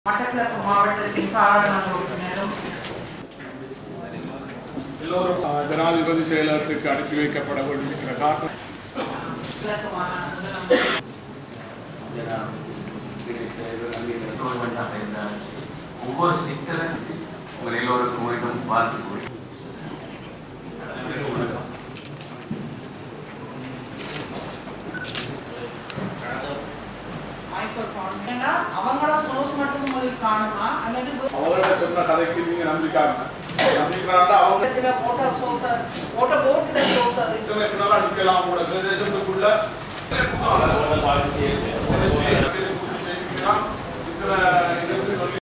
மட்டக்களப்பு மாவட்டத்தின் பாராளுமன்ற உறுப்பினரும் எல்லோரும் அஹ், ஜனாதிபதி செயலகத்துக்கு அனுப்பி வைக்கப்பட வேண்டியிருக்கிற காரணம் கிழக்கு மாகாண முதலமைச்சர் கவர்மெண்டாக இருந்தாலும் ஒவ்வொரு சிக்கலை உங்கள் எல்லோருக்கும் மீண்டும் பார்த்து கூறி மைக்ரோஃபோன் ஏன்னா அவங்களோட சோர்ஸ் மட்டும் உங்களுக்கு காணுமா அல்லது அவங்களோட சொன்ன கதைக்கு நீங்க நம்பிக்காம நம்பிக்கிறாண்டா அவங்க இடத்துல போட்ட சோர்ஸ் போட்ட போட்டு சோர்ஸ் இவங்களுக்கு நல்லா நிக்கலாம் அவங்களோட பிரதேசத்துக்குள்ள இருக்கிற